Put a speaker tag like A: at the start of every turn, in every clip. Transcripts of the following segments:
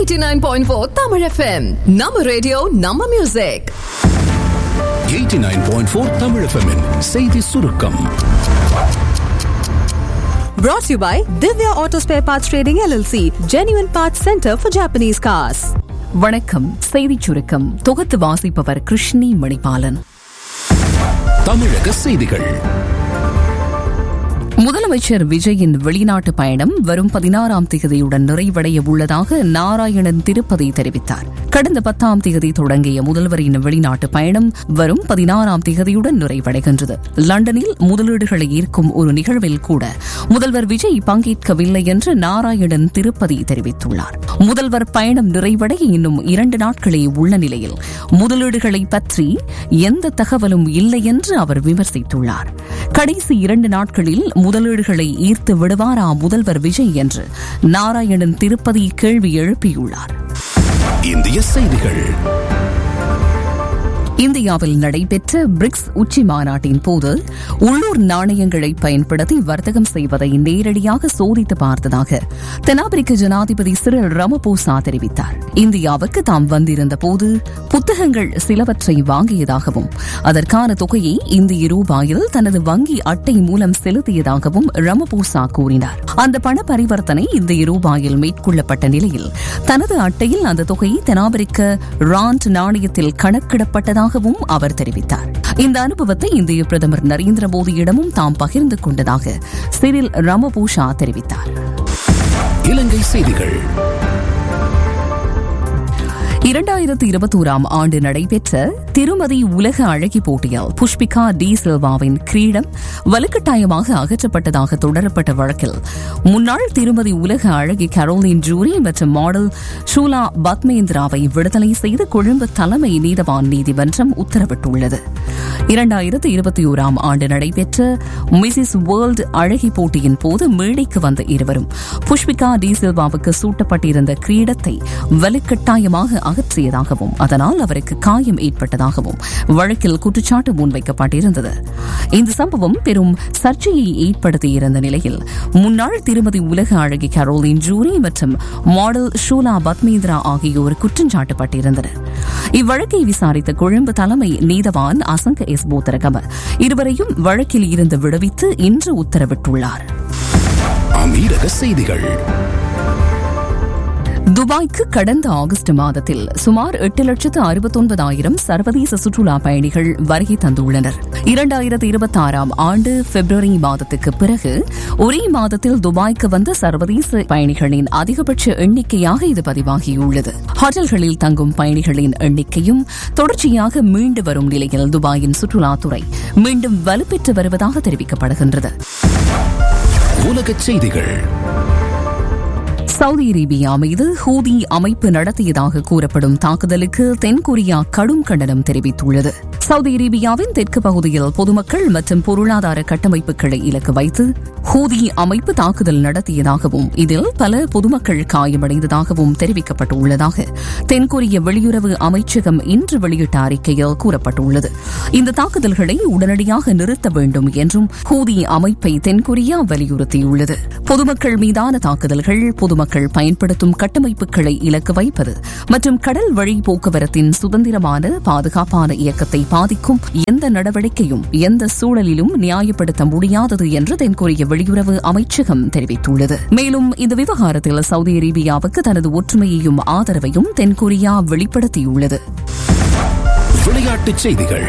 A: 89.4 Tamil FM. நம்ம radio நம்ம music
B: 89.4 Tamil FM -இன் செய்தி சுருக்கம்
C: Brought to you by Divya Auto Spare Parts Trading LLC, Genuine Parts Center for Japanese Cars.
D: வணக்கம் செய்திச் சுருக்கம் தொகுத்து வாசிப்பவர் கிருஷ்ணி மணிபாலன்
B: தமிழக செய்திகள்
D: முதலமைச்சர் விஜயின் வெளிநாட்டு பயணம் வரும் பதினாறாம் தேதியுடன் நிறைவடைய உள்ளதாக நாராயணன் திருப்பதி தெரிவித்தார் கடந்த பத்தாம் தேதி தொடங்கிய முதல்வரின் வெளிநாட்டு பயணம் வரும் பதினாறாம் தேதியுடன் நிறைவடைகின்றது லண்டனில் முதலீடுகளை ஈர்க்கும் ஒரு நிகழ்வில் கூட முதல்வர் விஜய் பங்கேற்கவில்லை என்று நாராயணன் திருப்பதி தெரிவித்துள்ளார் முதல்வர் பயணம் நிறைவடைய இன்னும் இரண்டு நாட்களே உள்ள நிலையில் முதலீடுகளை பற்றி எந்த தகவலும் இல்லை என்று அவர் விமர்சித்துள்ளார் கடைசி இரண்டு நாட்களில் முதலீடுகளை ஈர்த்து விடுவாரா முதல்வர் விஜய் என்று நாராயணன் திருப்பதி கேள்வி எழுப்பியுள்ளார்
B: இந்திய செய்திகள்
D: இந்தியாவில் நடைபெற்ற பிரிக்ஸ் உச்சி மாநாட்டின் போது உள்ளூர் நாணயங்களை பயன்படுத்தி வர்த்தகம் செய்வதை நேரடியாக சோதித்து பார்த்ததாக தென்னாப்பிரிக்க ஜனாதிபதி சிறில் ரமபோசா தெரிவித்தார் இந்தியாவுக்கு தாம் வந்திருந்த போது புத்தகங்கள் சிலவற்றை வாங்கியதாகவும் அதற்கான தொகையை இந்திய ரூபாயில் தனது வங்கி அட்டை மூலம் செலுத்தியதாகவும் ரமபோசா கூறினார் அந்த பண பரிவர்த்தனை இந்திய ரூபாயில் மேற்கொள்ளப்பட்ட நிலையில் தனது அட்டையில் அந்த தொகை தென்னாப்பிரிக்க ராண்ட் நாணயத்தில் கணக்கிடப்பட்டதாகவும் அவர் தெரிவித்தார் இந்த அனுபவத்தை இந்திய பிரதமர் நரேந்திர மோடியிடமும் தாம் பகிர்ந்து கொண்டதாக சிறில் ரமபூஷா தெரிவித்தார்
B: இலங்கை செய்திகள்
D: இரண்டாயிரத்தி இருபத்தோராம் ஆண்டு நடைபெற்ற திருமதி உலக அழகி போட்டியில் புஷ்பிகா டி சில்வாவின் கிரீடம் வலுக்கட்டாயமாக அகற்றப்பட்டதாக தொடரப்பட்ட வழக்கில் முன்னாள் திருமதி உலக அழகி கரோலின் ஜூரி மற்றும் மாடல் ஷூலா பத்மேந்திராவை விடுதலை செய்து கொழும்பு தலைமை நீதவான் நீதிமன்றம் உத்தரவிட்டுள்ளது இரண்டாயிரத்து இருபத்தி ஓராம் ஆண்டு நடைபெற்ற மிசிஸ் வேர்ல்டு அழகி போட்டியின் போது மேடைக்கு வந்த இருவரும் புஷ்பிகா டி சில்வாவுக்கு சூட்டப்பட்டிருந்த கிரீடத்தை வலுக்கட்டாயமாக அகற்றியதாகவும் அதனால் அவருக்கு காயம் ஏற்பட்டதாகவும் வழக்கில் குற்றச்சாட்டு முன்வைக்கப்பட்டிருந்தது இந்த சம்பவம் பெரும் சர்ச்சையை ஏற்படுத்தியிருந்த நிலையில் முன்னாள் திருமதி உலக அழகி கரோலின் ஜூரி மற்றும் மாடல் ஷூலா பத்மேந்திரா ஆகியோர் குற்றஞ்சாட்டப்பட்டிருந்தனர் இவ்வழக்கை விசாரித்த கொழும்பு தலைமை நீதவான் அசங்க எஸ் போத்தரகம இருவரையும் வழக்கில் இருந்து விடுவித்து இன்று உத்தரவிட்டுள்ளார்
B: அமீரக செய்திகள்
D: துபாய்க்கு கடந்த ஆகஸ்ட் மாதத்தில் சுமார் எட்டு லட்சத்து அறுபத்தொன்பதாயிரம் சர்வதேச சுற்றுலா பயணிகள் வருகை தந்துள்ளனர் இரண்டாயிரத்தி இருபத்தி ஆறாம் ஆண்டு பிப்ரவரி மாதத்துக்கு பிறகு ஒரே மாதத்தில் துபாய்க்கு வந்த சர்வதேச பயணிகளின் அதிகபட்ச எண்ணிக்கையாக இது பதிவாகியுள்ளது ஹோட்டல்களில் தங்கும் பயணிகளின் எண்ணிக்கையும் தொடர்ச்சியாக மீண்டு வரும் நிலையில் துபாயின் சுற்றுலாத்துறை மீண்டும் வலுப்பெற்று வருவதாக தெரிவிக்கப்படுகின்றது
B: உலகச் செய்திகள்
D: சவுதி அரேபியா மீது ஹூதி அமைப்பு நடத்தியதாக கூறப்படும் தாக்குதலுக்கு தென்கொரியா கடும் கண்டனம் தெரிவித்துள்ளது சவுதி அரேபியாவின் தெற்கு பகுதியில் பொதுமக்கள் மற்றும் பொருளாதார கட்டமைப்புகளை இலக்கு வைத்து ஹூதி அமைப்பு தாக்குதல் நடத்தியதாகவும் இதில் பல பொதுமக்கள் காயமடைந்ததாகவும் தெரிவிக்கப்பட்டுள்ளதாக தென்கொரிய வெளியுறவு அமைச்சகம் இன்று வெளியிட்ட அறிக்கையில் கூறப்பட்டுள்ளது இந்த தாக்குதல்களை உடனடியாக நிறுத்த வேண்டும் என்றும் ஹூதி அமைப்பை தென்கொரியா வலியுறுத்தியுள்ளது பொதுமக்கள் மீதான தாக்குதல்கள் பொதுமக்கள் பயன்படுத்தும் கட்டமைப்புகளை இலக்கு வைப்பது மற்றும் கடல் வழி போக்குவரத்தின் சுதந்திரமான பாதுகாப்பான இயக்கத்தை பாதிக்கும் எந்த நடவடிக்கையும் எந்த சூழலிலும் நியாயப்படுத்த முடியாதது என்று தென்கொரிய வெளியுறவு அமைச்சகம் தெரிவித்துள்ளது மேலும் இந்த விவகாரத்தில் சவுதி அரேபியாவுக்கு தனது ஒற்றுமையையும் ஆதரவையும் தென்கொரியா வெளிப்படுத்தியுள்ளது
B: விளையாட்டுச் செய்திகள்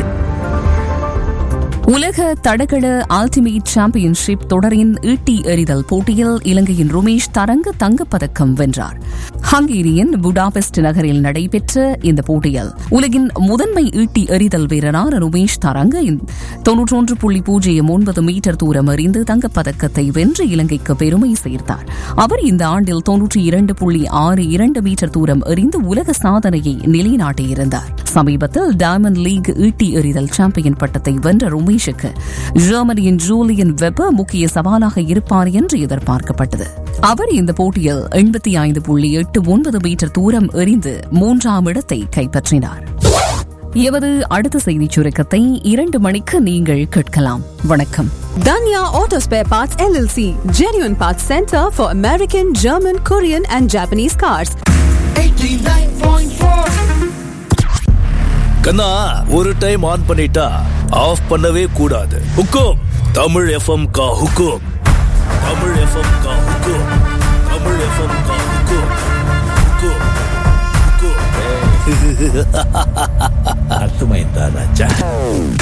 D: உலக தடகள அல்டிமேட் சாம்பியன்ஷிப் தொடரின் ஈட்டி எறிதல் போட்டியில் இலங்கையின் ருமேஷ் தரங்க தங்கப்பதக்கம் வென்றார் ஹங்கேரியின் புடாபெஸ்ட் நகரில் நடைபெற்ற இந்த போட்டியில் உலகின் முதன்மை ஈட்டி எறிதல் வீரரான ருமேஷ் தரங்க தொன்னூற்றொன்று புள்ளி பூஜ்ஜியம் ஒன்பது மீட்டர் தூரம் எறிந்து தங்கப்பதக்கத்தை வென்று இலங்கைக்கு பெருமை சேர்த்தார் அவர் இந்த ஆண்டில் தொன்னூற்றி இரண்டு புள்ளி ஆறு இரண்டு மீட்டர் தூரம் எறிந்து உலக சாதனையை நிலைநாட்டியிருந்தார் சமீபத்தில் டைமண்ட் லீக் ஈட்டி எறிதல் சாம்பியன் பட்டத்தை வென்ற ருமேஷுக்கு ஜெர்மனியின் ஜூலியன் வெப்ப முக்கிய சவாலாக இருப்பார் என்று எதிர்பார்க்கப்பட்டது அவர் இந்த போட்டியில் எண்பத்தி ஐந்து புள்ளி எட்டு ஒன்பது மீட்டர் தூரம் எறிந்து மூன்றாம் இடத்தை கைப்பற்றினார் எவது அடுத்த செய்திச் சுருக்கத்தை இரண்டு மணிக்கு நீங்கள் கேட்கலாம் வணக்கம்
C: Danya Auto Spare Parts LLC, Genuine Parts Center for American, German, Korean, and Japanese cars.
E: கண்ணா ஒரு டைம் ஆன் பண்ணிட்டா ஆஃப் பண்ணவே கூடாது ஹுக்கும் தமிழ் எஃப்எம் கா ஹுக்கும் தமிழ் எஃப்எம் கா ஹுக்கும் தமிழ் எஃப்எம் கா ஹுக்கும் ஹுக்கும் ஹுக்கும் அர்த்தமாயிருந்தா ராஜா